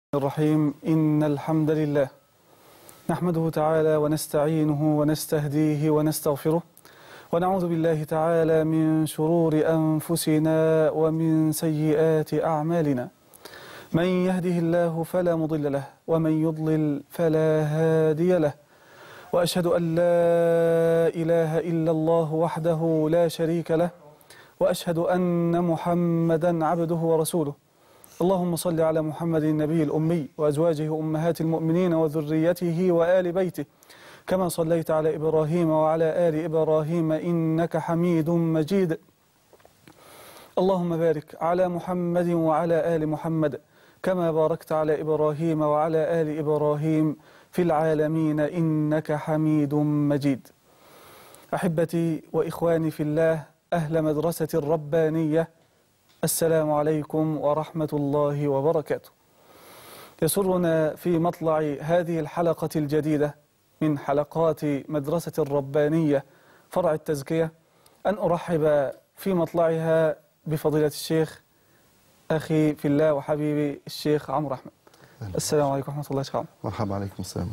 الرحيم إن الحمد لله نحمده تعالى ونستعينه ونستهديه ونستغفره ونعوذ بالله تعالى من شرور أنفسنا ومن سيئات أعمالنا من يهده الله فلا مضل له ومن يضلل فلا هادي له وأشهد أن لا إله إلا الله وحده لا شريك له وأشهد أن محمدا عبده ورسوله اللهم صل على محمد النبي الأمي وأزواجه أمهات المؤمنين وذريته وآل بيته كما صليت على إبراهيم وعلى آل إبراهيم إنك حميد مجيد اللهم بارك على محمد وعلى آل محمد كما باركت على إبراهيم وعلى آل إبراهيم في العالمين إنك حميد مجيد أحبتي وإخواني في الله أهل مدرسة الربانية السلام عليكم ورحمة الله وبركاته يسرنا في مطلع هذه الحلقة الجديدة من حلقات مدرسة الربانية فرع التزكية أن أرحب في مطلعها بفضيلة الشيخ أخي في الله وحبيبي الشيخ عمرو أحمد السلام عليكم ورحمة الله وبركاته مرحبا عليكم السلام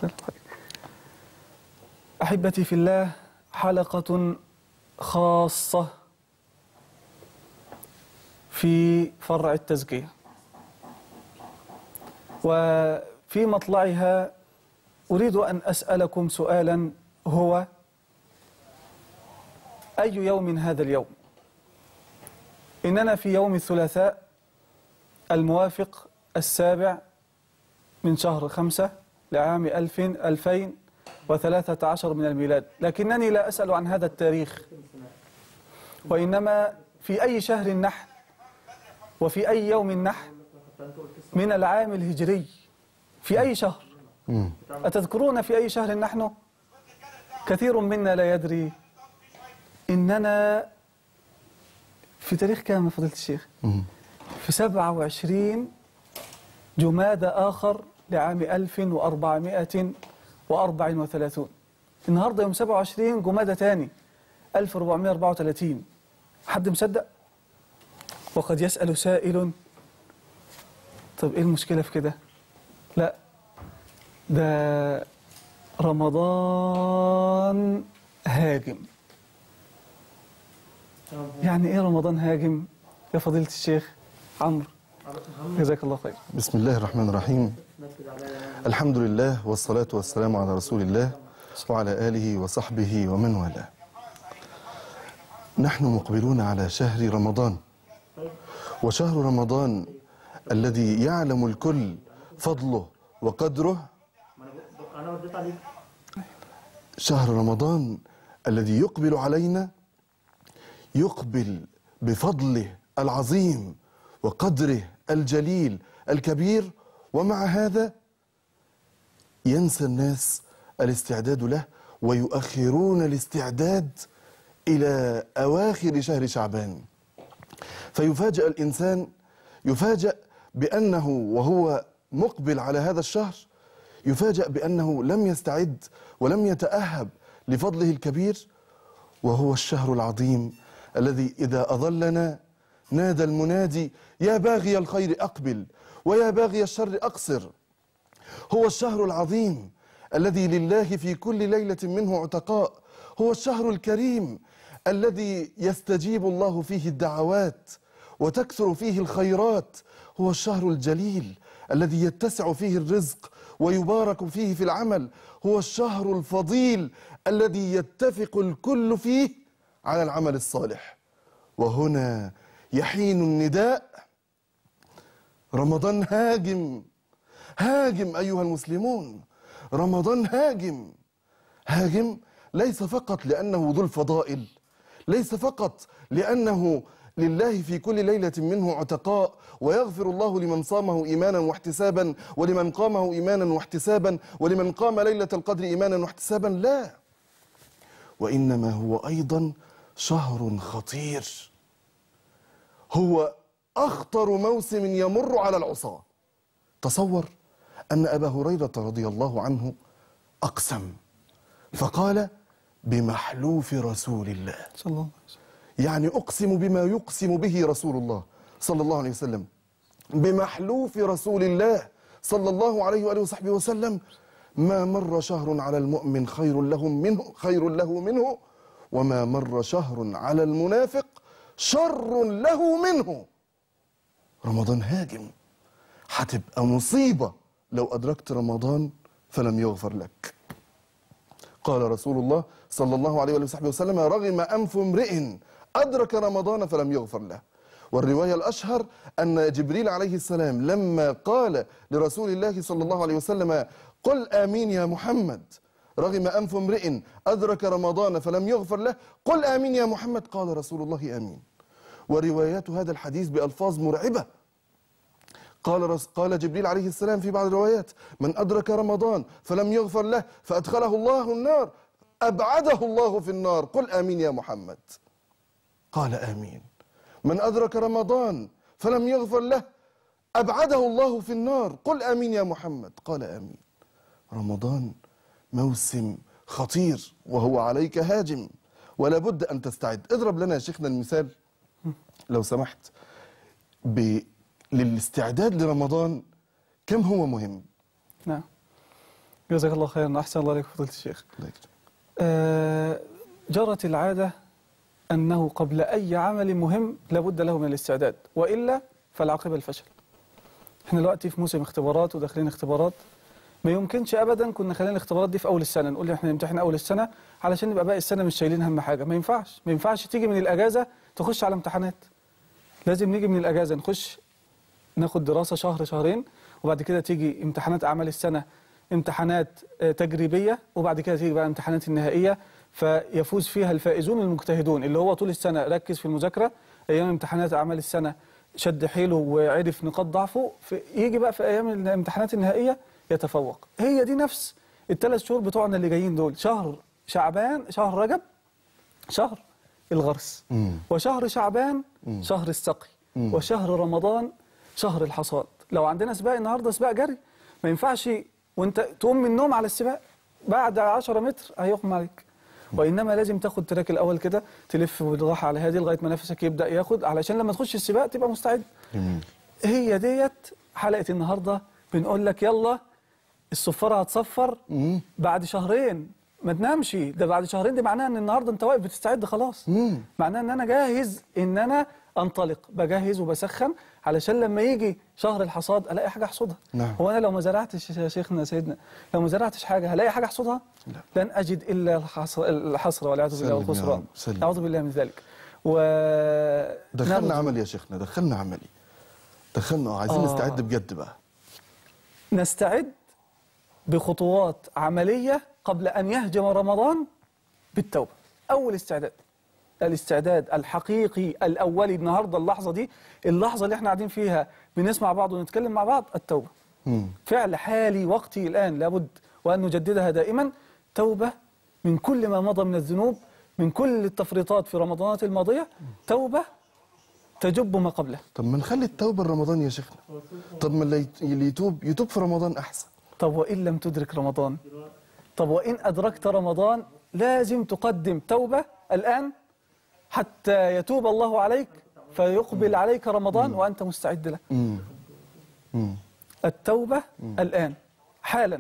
أحبتي في الله حلقة خاصة في فرع التزكية وفي مطلعها أريد أن أسألكم سؤالا هو أي يوم هذا اليوم إننا في يوم الثلاثاء الموافق السابع من شهر خمسة لعام ألف ألفين وثلاثة عشر من الميلاد لكنني لا أسأل عن هذا التاريخ وإنما في أي شهر نحن وفي أي يوم نحن من العام الهجري في أي شهر أتذكرون في أي شهر نحن كثير منا لا يدري إننا في تاريخ كام فضيلة الشيخ في 27 جماد آخر لعام 1434 النهاردة يوم 27 جمادة تاني 1434 حد مصدق وقد يسأل سائل طب ايه المشكلة في كده لا ده رمضان هاجم يعني ايه رمضان هاجم يا فضيلة الشيخ عمرو جزاك الله خير بسم الله الرحمن الرحيم الحمد لله والصلاة والسلام على رسول الله وعلى آله وصحبه ومن والاه نحن مقبلون على شهر رمضان وشهر رمضان الذي يعلم الكل فضله وقدره شهر رمضان الذي يقبل علينا يقبل بفضله العظيم وقدره الجليل الكبير ومع هذا ينسى الناس الاستعداد له ويؤخرون الاستعداد إلى أواخر شهر شعبان فيفاجأ الإنسان يفاجأ بأنه وهو مقبل على هذا الشهر يفاجأ بأنه لم يستعد ولم يتأهب لفضله الكبير وهو الشهر العظيم الذي إذا أظلنا نادى المنادي يا باغي الخير أقبل ويا باغي الشر أقصر هو الشهر العظيم الذي لله في كل ليلة منه عتقاء هو الشهر الكريم الذي يستجيب الله فيه الدعوات وتكثر فيه الخيرات هو الشهر الجليل الذي يتسع فيه الرزق ويبارك فيه في العمل هو الشهر الفضيل الذي يتفق الكل فيه على العمل الصالح وهنا يحين النداء رمضان هاجم هاجم أيها المسلمون رمضان هاجم هاجم ليس فقط لأنه ذو الفضائل ليس فقط لأنه لله في كل ليلة منه عتقاء ويغفر الله لمن صامه إيمانا واحتسابا ولمن قامه إيمانا واحتسابا ولمن قام ليلة القدر إيمانا واحتسابا لا وإنما هو أيضا شهر خطير هو أخطر موسم يمر على العصاة تصور أن أبا هريرة رضي الله عنه أقسم فقال بمحلوف رسول الله صلى الله عليه وسلم يعني أقسم بما يقسم به رسول الله صلى الله عليه وسلم بمحلوف رسول الله صلى الله عليه وآله وصحبه وسلم ما مر شهر على المؤمن خير له منه خير له منه وما مر شهر على المنافق شر له منه رمضان هاجم هتبقى مصيبة لو أدركت رمضان فلم يغفر لك قال رسول الله صلى الله عليه وآله وصحبه وسلم رغم أنف امرئ أدرك رمضان فلم يغفر له والرواية الأشهر أن جبريل عليه السلام لما قال لرسول الله صلى الله عليه وسلم قل آمين يا محمد رغم أنف امرئ أدرك رمضان فلم يغفر له قل آمين يا محمد قال رسول الله آمين وروايات هذا الحديث بألفاظ مرعبة قال رس قال جبريل عليه السلام في بعض الروايات من أدرك رمضان فلم يغفر له فأدخله الله النار أبعده الله في النار قل آمين يا محمد قال آمين من أدرك رمضان فلم يغفر له أبعده الله في النار قل آمين يا محمد قال آمين رمضان موسم خطير وهو عليك هاجم ولا بد أن تستعد اضرب لنا يا شيخنا المثال لو سمحت ب... للاستعداد لرمضان كم هو مهم نعم جزاك الله خيرا أحسن الله عليك فضيلة الشيخ الله يكرمك. آه، جرت العادة أنه قبل أي عمل مهم لابد له من الاستعداد وإلا فالعاقبة الفشل احنا دلوقتي في موسم اختبارات وداخلين اختبارات ما يمكنش ابدا كنا خلينا الاختبارات دي في اول السنه نقول احنا نمتحن اول السنه علشان نبقى باقي السنه مش شايلين هم حاجه ما ينفعش ما ينفعش تيجي من الاجازه تخش على امتحانات لازم نيجي من الاجازه نخش ناخد دراسه شهر شهرين وبعد كده تيجي امتحانات اعمال السنه امتحانات آه، تجريبيه وبعد كده تيجي بقى الامتحانات النهائيه فيفوز فيها الفائزون المجتهدون اللي هو طول السنه ركز في المذاكره ايام امتحانات اعمال السنه شد حيله وعرف نقاط ضعفه في يجي بقى في ايام الامتحانات النهائيه يتفوق هي دي نفس الثلاث شهور بتوعنا اللي جايين دول شهر شعبان شهر رجب شهر الغرس مم. وشهر شعبان شهر السقي مم. وشهر رمضان شهر الحصاد لو عندنا سباق النهارده سباق جري ما ينفعش وانت تقوم من النوم على السباق بعد 10 متر هيغمى عليك وانما لازم تاخد تراك الاول كده تلف بالراحه على هادي لغايه ما نفسك يبدا ياخد علشان لما تخش السباق تبقى مستعد جميل هي ديت حلقه النهارده بنقول لك يلا الصفاره هتصفر مم. بعد شهرين ما تنامش ده بعد شهرين دي معناها ان النهارده انت واقف بتستعد خلاص مم. معناها ان انا جاهز ان انا انطلق بجهز وبسخن علشان لما يجي شهر الحصاد الاقي حاجه احصدها نعم. هو انا لو ما زرعتش يا شيخنا سيدنا لو ما زرعتش حاجه هلاقي حاجه احصدها لا. لن اجد الا الحصر الحسره والعياذ بالله سلم يا والخسران رب، سلم. اعوذ بالله من ذلك و دخلنا نرجو- عملي يا شيخنا دخلنا عملي دخلنا آه، عايزين آه. نستعد بجد بقى نستعد بخطوات عملية قبل أن يهجم رمضان بالتوبة أول استعداد الاستعداد الحقيقي الأولي النهاردة اللحظة دي اللحظة اللي احنا قاعدين فيها بنسمع بعض ونتكلم مع بعض التوبة مم. فعل حالي وقتي الآن لابد وأن نجددها دائما توبة من كل ما مضى من الذنوب من كل التفريطات في رمضانات الماضية توبة تجب ما قبله طب ما نخلي التوبة رمضان يا شيخنا طب ما اللي يت- اللي يتوب يتوب في رمضان أحسن طب وإن لم تدرك رمضان طب وإن أدركت رمضان لازم تقدم توبة الآن حتى يتوب الله عليك فيقبل عليك رمضان وأنت مستعد له مم. مم. التوبة الآن حالا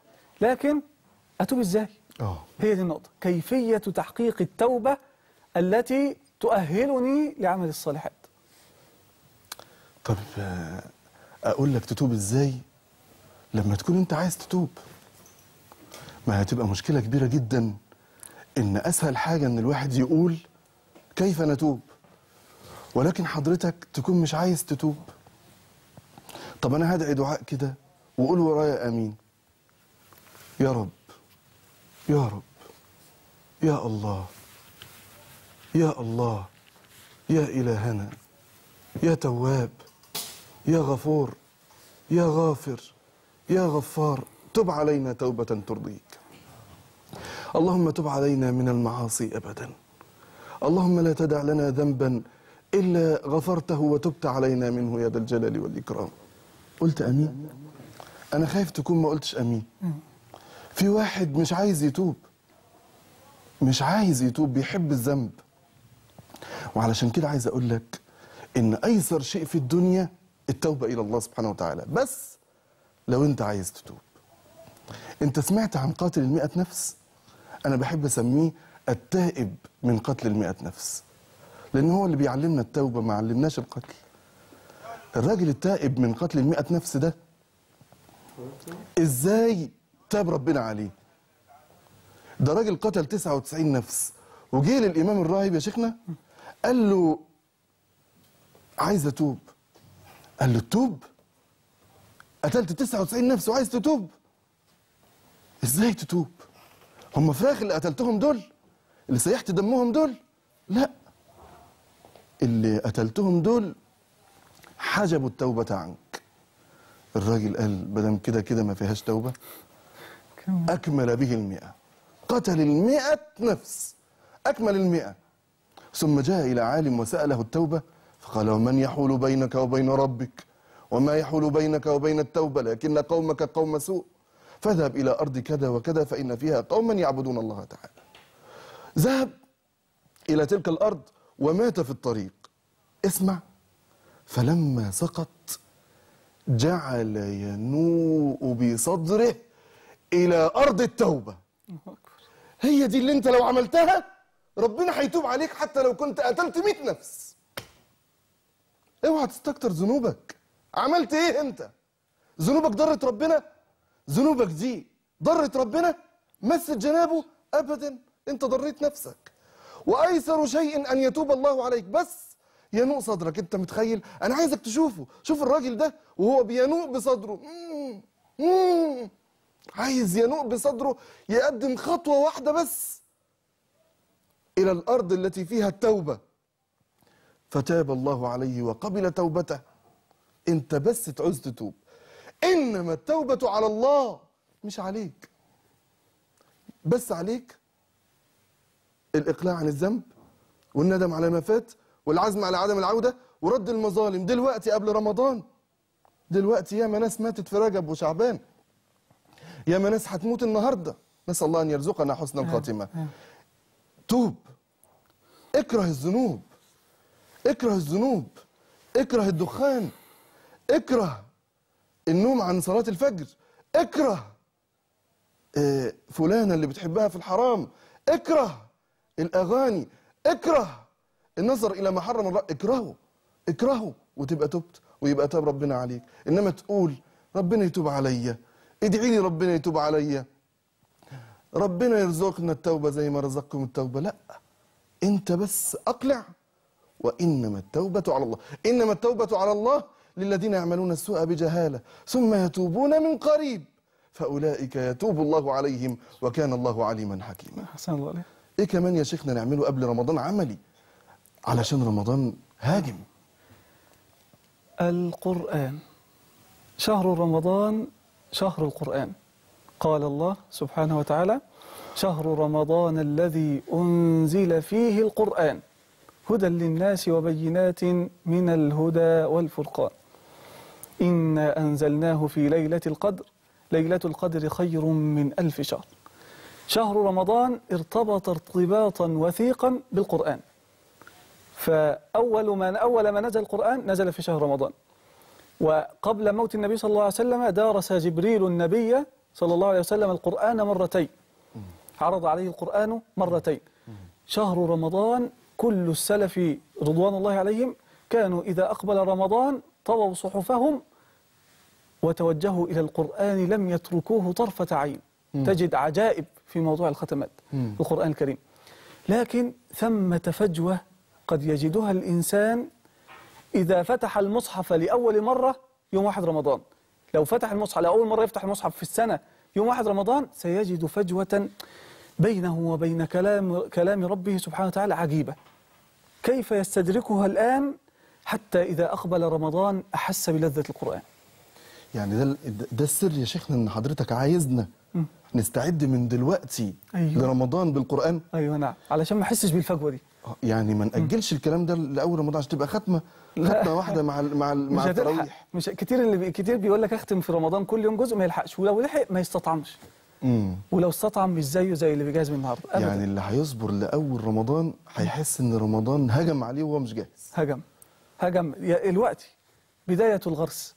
لكن أتوب إزاي اه هي دي النقطة كيفية تحقيق التوبة التي تؤهلني لعمل الصالحات طب آه، اقول لك تتوب ازاي لما تكون انت عايز تتوب ما هتبقى مشكلة كبيرة جدا ان اسهل حاجة ان الواحد يقول كيف نتوب ولكن حضرتك تكون مش عايز تتوب طب انا هدعي دعاء كده وقول ورايا امين يا رب يا رب يا الله يا الله يا الهنا يا تواب يا غفور يا غافر يا غفار تب علينا توبة ترضيك اللهم تب علينا من المعاصي أبدا اللهم لا تدع لنا ذنبا إلا غفرته وتبت علينا منه يا ذا الجلال والإكرام قلت أمين أنا خايف تكون ما قلتش أمين في واحد مش عايز يتوب مش عايز يتوب بيحب الذنب وعلشان كده عايز اقول لك ان ايسر شيء في الدنيا التوبه الى الله سبحانه وتعالى بس لو انت عايز تتوب انت سمعت عن قاتل المئة نفس انا بحب اسميه التائب من قتل المئة نفس لان هو اللي بيعلمنا التوبة ما علمناش القتل الراجل التائب من قتل المئة نفس ده ازاي تاب ربنا عليه ده راجل قتل 99 نفس وجه للامام الراهب يا شيخنا قال له عايز اتوب قال له تتوب قتلت 99 نفس وعايز تتوب ازاي تتوب هم فراخ اللي قتلتهم دول اللي سيحت دمهم دول لا اللي قتلتهم دول حجبوا التوبة عنك الراجل قال بدم كده كده ما فيهاش توبة كم أكمل به المئة قتل المئة نفس أكمل المئة ثم جاء إلى عالم وسأله التوبة فقال ومن يحول بينك وبين ربك وما يحول بينك وبين التوبة لكن قومك قوم سوء فاذهب إلى أرض كذا وكذا فإن فيها قوما يعبدون الله تعالى ذهب إلى تلك الأرض ومات في الطريق اسمع فلما سقط جعل ينوء بصدره إلى أرض التوبة الله أكبر هي دي اللي انت لو عملتها ربنا هيتوب عليك حتى لو كنت قتلت 100 نفس اوعى تستكتر ذنوبك عملت ايه انت ذنوبك ضرت ربنا ذنوبك دي ضرت ربنا مست جنابه ابدا انت ضريت نفسك وايسر شيء ان يتوب الله عليك بس ينوء صدرك انت متخيل انا عايزك تشوفه شوف الراجل ده وهو بينوء بصدره مم. مم. عايز ينوء بصدره يقدم خطوة واحدة بس إلى الأرض التي فيها التوبة فتاب الله عليه وقبل توبته أنت بس تعوز تتوب إنما التوبة على الله مش عليك بس عليك الإقلاع عن الذنب والندم على ما فات والعزم على عدم العودة ورد المظالم دلوقتي قبل رمضان دلوقتي ياما ناس ماتت في رجب وشعبان ياما ناس هتموت النهارده نسال الله ان يرزقنا حسن الخاتمه توب اكره الذنوب اكره الذنوب اكره الدخان اكره النوم عن صلاه الفجر اكره آه، فلانه اللي بتحبها في الحرام اكره الاغاني اكره النظر الى ما حرم الله اكرهه اكرهه وتبقى تبت ويبقى تاب ربنا عليك انما تقول ربنا يتوب عليا ادعي لي ربنا يتوب عليا ربنا يرزقنا التوبة زي ما رزقكم التوبة لا انت بس اقلع وانما التوبة على الله انما التوبة على الله للذين يعملون السوء بجهالة ثم يتوبون من قريب فأولئك يتوب الله عليهم وكان الله عليما حكيما أحسن الله عليك ايه كمان يا شيخنا نعمله قبل رمضان عملي علشان رمضان هاجم القرآن شهر رمضان شهر القرآن قال الله سبحانه وتعالى شهر رمضان الذي أنزل فيه القرآن هدى للناس وبينات من الهدى والفرقان إنا أنزلناه في ليلة القدر ليلة القدر خير من ألف شهر شهر رمضان ارتبط ارتباطا وثيقا بالقرآن فأول ما أول ما نزل القرآن نزل في شهر رمضان وقبل موت النبي صلى الله عليه وسلم درس جبريل النبي صلى الله عليه وسلم القرآن مرتين عرض عليه القرآن مرتين شهر رمضان كل السلف رضوان الله عليهم كانوا إذا أقبل رمضان طووا صحفهم وتوجهوا إلى القرآن لم يتركوه طرفة عين تجد عجائب في موضوع الختمات مم. في القرآن الكريم لكن ثمة فجوة قد يجدها الإنسان إذا فتح المصحف لأول مرة يوم واحد رمضان لو فتح المصحف لأول مرة يفتح المصحف في السنة يوم واحد رمضان سيجد فجوة بينه وبين كلام كلام ربه سبحانه وتعالى عجيبة كيف يستدركها الآن حتى إذا أقبل رمضان أحس بلذة القرآن يعني ده ده السر يا شيخنا ان حضرتك عايزنا نستعد من دلوقتي أيوة. لرمضان بالقرآن أيوة نعم علشان ما أحسش بالفجوة دي آه، يعني ما نأجلش الكلام ده لأول رمضان عشان تبقى ختمة لا. ختمة واحدة مع ال- مع ال- مش مع هتلحق التراويح مش كتير اللي بي كتير بيقول لك اختم في رمضان كل يوم جزء ما يلحقش ولو لحق ما يستطعمش امم ولو استطعم مش زيه زي اللي بيجهز من النهارده أبداً. يعني اللي هيصبر لأول رمضان هيحس إن رمضان هجم عليه وهو مش جاهز هجم هجم يا- الوقت بداية الغرس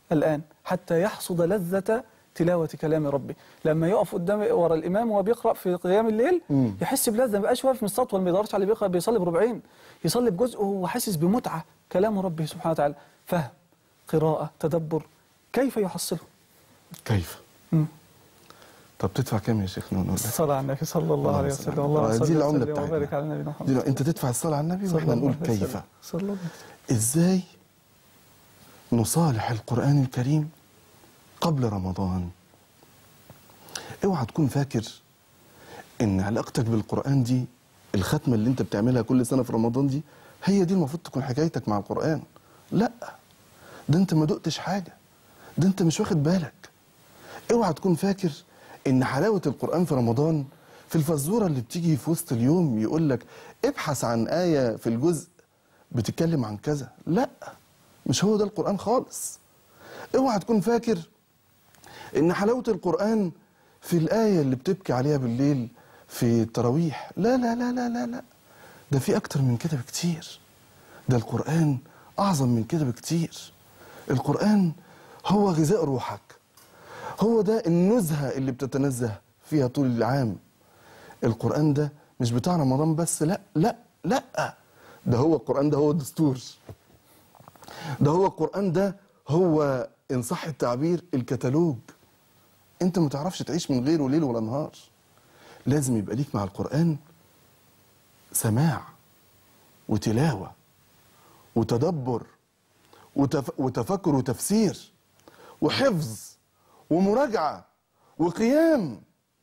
الآن حتى يحصد لذة تلاوة كلام ربه لما يقف قدام ورا الإمام وهو بيقرأ في قيام الليل مم. يحس بلذة ما بقاش واقف مستطول ما يدورش على اللي بيقرأ بيصلي بربعين يصلي بجزء وهو حاسس بمتعة كلام ربه سبحانه وتعالى فهم قراءة تدبر كيف يحصله كيف مم. طب تدفع كام يا شيخ نقول لك الصلاة على النبي صلى الله اللهم عليه صل وسلم على اللهم النبي. دي صل العملة وسلم بتاعتنا. وبارك على نبينا محمد دي لو انت تدفع الصلاة على النبي صلى واحنا الله نقول عليه كيف وسلم. صلى الله عليه وسلم. ازاي نصالح القرآن الكريم قبل رمضان اوعى تكون فاكر ان علاقتك بالقرآن دي الختمة اللي انت بتعملها كل سنة في رمضان دي هي دي المفروض تكون حكايتك مع القرآن لا ده انت ما دقتش حاجة ده انت مش واخد بالك اوعى تكون فاكر ان حلاوة القرآن في رمضان في الفزورة اللي بتيجي في وسط اليوم يقول لك ابحث عن آية في الجزء بتتكلم عن كذا لا مش هو ده القرآن خالص اوعى تكون فاكر ان حلاوة القرآن في الآية اللي بتبكي عليها بالليل في التراويح لا لا لا لا لا لا ده في أكتر من كده بكتير ده القرآن أعظم من كده بكتير القرآن هو غذاء روحك هو ده النزهة اللي بتتنزه فيها طول العام القرآن ده مش بتاع رمضان بس لا لا لا ده هو القرآن ده هو الدستور ده هو القرآن ده هو إن صح التعبير الكتالوج أنت ما تعرفش تعيش من غيره ليل ولا نهار لازم يبقى ليك مع القرآن سماع وتلاوة وتدبر وتف... وتفكر وتفسير وحفظ ومراجعة وقيام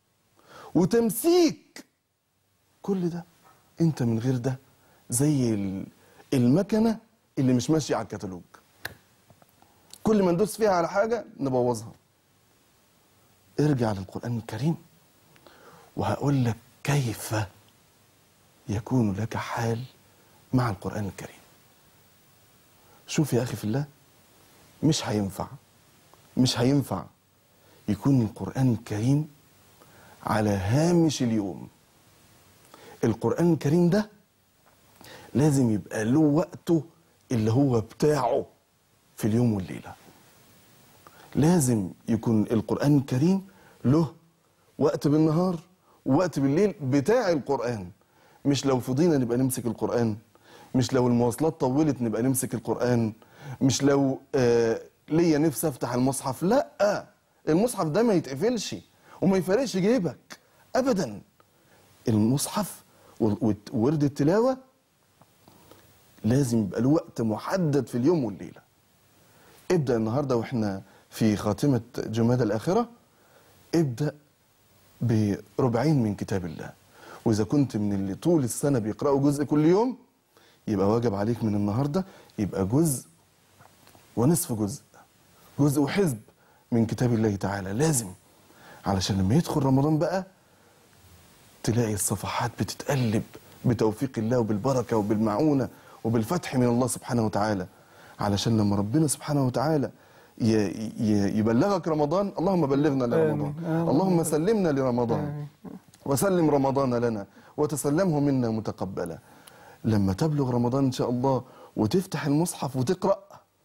وتمسيك كل ده انت من غير ده زي ال- المكنة اللي مش ماشية على الكتالوج كل ما ندوس فيها على حاجة نبوظها ارجع للقرآن الكريم وهقول لك كيف يكون لك حال مع القرآن الكريم شوف يا أخي في الله مش هينفع مش هينفع يكون القرآن الكريم على هامش اليوم القرآن الكريم ده لازم يبقى له وقته اللي هو بتاعه في اليوم والليلة لازم يكون القرآن الكريم له وقت بالنهار ووقت بالليل بتاع القرآن مش لو فضينا نبقى نمسك القرآن مش لو المواصلات طولت نبقى نمسك القرآن مش لو آه ليا نفسي افتح المصحف لا المصحف ده ما يتقفلش وما يفرقش جيبك ابدا المصحف و- وورد التلاوه لازم يبقى له وقت محدد في اليوم والليله ابدا النهارده واحنا في خاتمه جمادى الاخره ابدا بربعين من كتاب الله واذا كنت من اللي طول السنه بيقراوا جزء كل يوم يبقى واجب عليك من النهارده يبقى جزء ونصف جزء جزء وحزب من كتاب الله تعالى لازم علشان لما يدخل رمضان بقى تلاقي الصفحات بتتقلب بتوفيق الله وبالبركة وبالمعونة وبالفتح من الله سبحانه وتعالى علشان لما ربنا سبحانه وتعالى ي- ي- يبلغك رمضان اللهم بلغنا لرمضان آمين. آمين. اللهم سلمنا لرمضان آمين. وسلم رمضان لنا وتسلمه منا متقبلا لما تبلغ رمضان إن شاء الله وتفتح المصحف وتقرأ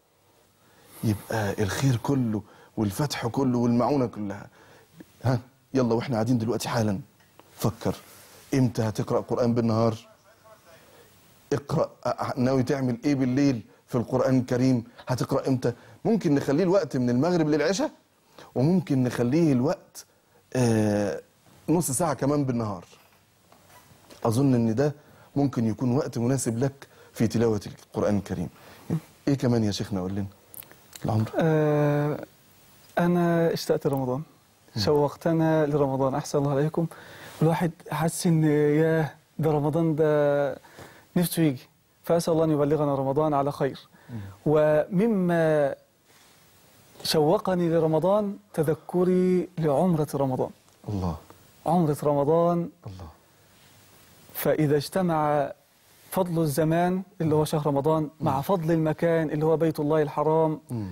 يبقى الخير كله والفتح كله والمعونة كلها ها يلا واحنا قاعدين دلوقتي حالا فكر امتى هتقرأ قرآن بالنهار اقرأ أ- ناوي تعمل ايه بالليل في القرآن الكريم هتقرأ امتى ممكن نخليه الوقت من المغرب للعشاء وممكن نخليه الوقت آه نص ساعة كمان بالنهار أظن إن ده ممكن يكون وقت مناسب لك في تلاوة القرآن الكريم إيه كمان يا شيخنا قول لنا العمر آه أنا اشتقت رمضان شوقتنا لرمضان أحسن الله عليكم الواحد حس إن ياه ده رمضان ده نفسه يجي فأسأل الله أن يبلغنا رمضان على خير ومما شوقني لرمضان تذكري لعمرة رمضان الله عمرة رمضان الله فإذا اجتمع فضل الزمان اللي هو شهر رمضان مع فضل المكان اللي هو بيت الله الحرام مم.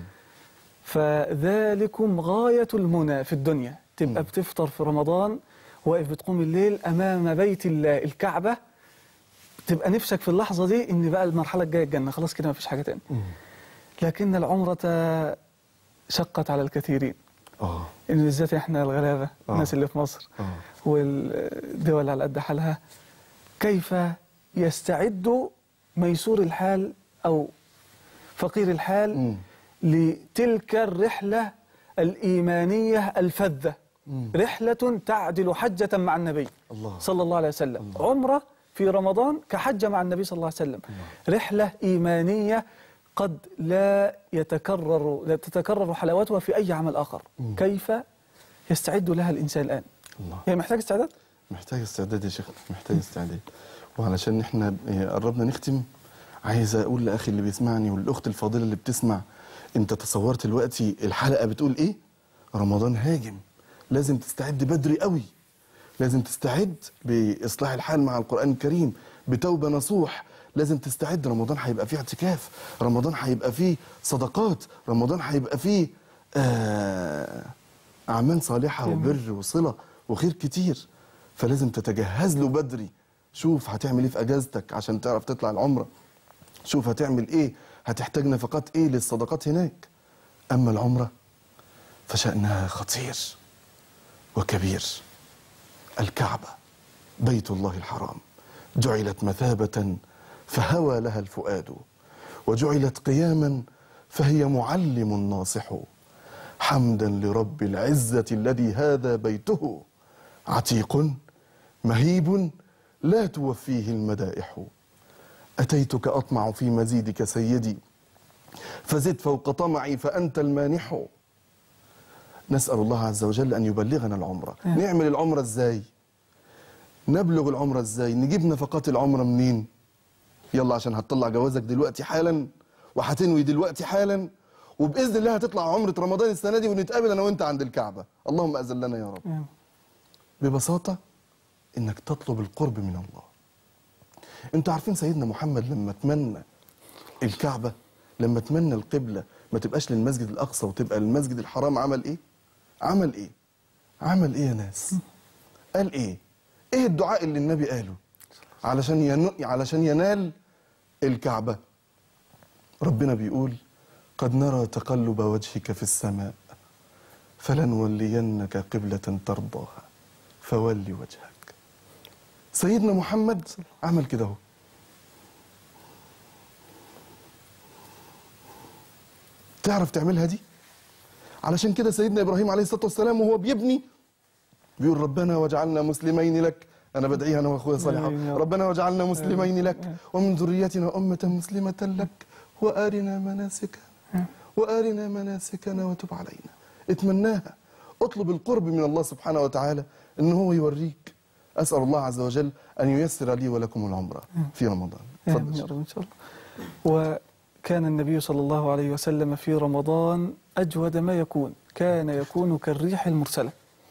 فذلكم غاية المنى في الدنيا تبقى بتفطر في رمضان واقف بتقوم الليل أمام بيت الله الكعبة تبقى نفسك في اللحظة دي إن بقى المرحلة الجاية الجنة خلاص كده مفيش حاجة تاني لكن العمرة شقت على الكثيرين اه إن بالذات إحنا الغلابة آه. الناس اللي في مصر اه والدول على قد حالها كيف يستعد ميسور الحال أو فقير الحال مم. لتلك الرحلة الإيمانية الفذة مم. رحلة تعدل حجة مع النبي الله. صلى الله عليه وسلم عمرة في رمضان كحجة مع النبي صلى الله عليه وسلم رحلة إيمانية قد لا يتكرر لا تتكرر حلاوتها في أي عمل آخر كيف يستعد لها الإنسان الآن الله هي محتاج استعداد محتاج استعداد يا شيخ محتاج استعداد وعلشان احنا إيه، قربنا نختم عايز اقول لاخي اللي بيسمعني والاخت الفاضله اللي بتسمع انت تصورت دلوقتي الحلقه بتقول ايه رمضان هاجم لازم تستعد بدري قوي لازم تستعد باصلاح الحال مع القران الكريم بتوبه نصوح لازم تستعد رمضان هيبقى فيه اعتكاف رمضان هيبقى فيه صدقات رمضان هيبقى فيه آه أعمال صالحة وبر وصلة وخير كتير فلازم تتجهز له بدري شوف هتعمل ايه في اجازتك عشان تعرف تطلع العمرة شوف هتعمل ايه هتحتاج نفقات ايه للصدقات هناك اما العمرة فشأنها خطير وكبير الكعبة بيت الله الحرام جعلت مثابة فهوى لها الفؤاد وجعلت قياما فهي معلم ناصح حمدا لرب العزة الذي هذا بيته عتيق مهيب لا توفيه المدائح أتيتك أطمع في مزيدك سيدي فزد فوق طمعي فأنت المانح نسأل الله عز وجل أن يبلغنا العمرة نعمل العمرة إزاي نبلغ العمرة إزاي نجيب نفقات العمرة منين يلا عشان هتطلع جوازك دلوقتي حالا وهتنوي دلوقتي حالا وبإذن الله هتطلع عمرة رمضان السنة دي ونتقابل أنا وأنت عند الكعبة اللهم أذن لنا يا رب ببساطة إنك تطلب القرب من الله انتوا عارفين سيدنا محمد لما تمنى الكعبة لما تمنى القبلة ما تبقاش للمسجد الأقصى وتبقى للمسجد الحرام عمل إيه؟ عمل إيه؟ عمل إيه يا ناس؟ قال إيه؟ إيه الدعاء اللي النبي قاله؟ علشان ين... علشان ينال الكعبة ربنا بيقول قد نرى تقلب وجهك في السماء فلنولينك قبلة ترضاها فول وجهك سيدنا محمد عمل كده اهو تعرف تعملها دي علشان كده سيدنا ابراهيم عليه الصلاه والسلام وهو بيبني بيقول ربنا واجعلنا مسلمين لك انا بدعيها انا واخويا صالح آمين يا رب. ربنا واجعلنا مسلمين لك ومن ذريتنا امه مسلمه لك وارنا مناسكنا وارنا مناسكنا وتب علينا اتمناها اطلب القرب من الله سبحانه وتعالى ان هو يوريك اسال الله عز وجل ان ييسر لي ولكم العمره في رمضان آمين يا اتفضل رب إن شاء الله وكان النبي صلى الله عليه وسلم في رمضان أجود ما يكون كان يكون كالريح المرسلة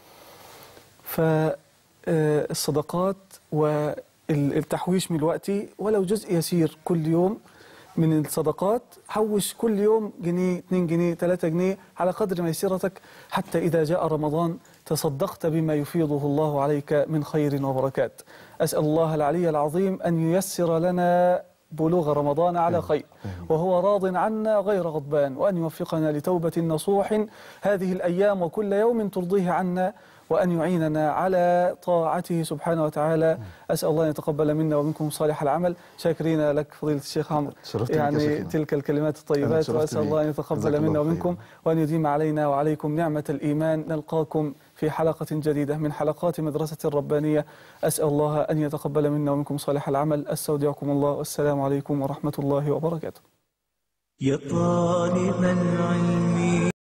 فالصدقات والتحويش من الوقت ولو جزء يسير كل يوم من الصدقات حوش كل يوم جنيه 2 جنيه 3 جنيه على قدر ميسرتك حتى إذا جاء رمضان تصدقت بما يفيضه الله عليك من خير وبركات أسأل الله العلي العظيم أن ييسر لنا بلوغ رمضان على خير وهو راض عنا غير غضبان وأن يوفقنا لتوبة نصوح هذه الأيام وكل يوم ترضيه عنا وأن يعيننا على طاعته سبحانه وتعالى أسأل الله أن يتقبل منا ومنكم صالح العمل شاكرين لك فضيلة الشيخ عمرو شرفت بك يا يعني شيخنا. تلك الكلمات أنا الطيبات اتشرفت وأسأل بيك. الله أن جزاك يتقبل الله منا خيرا. ومنكم وأن يديم علينا وعليكم نعمة الإيمان نلقاكم في حلقة جديدة من حلقات مدرسة الربانية أسأل الله أن يتقبل منا ومنكم صالح العمل أستودعكم الله والسلام عليكم ورحمة الله وبركاته يا طالب العلم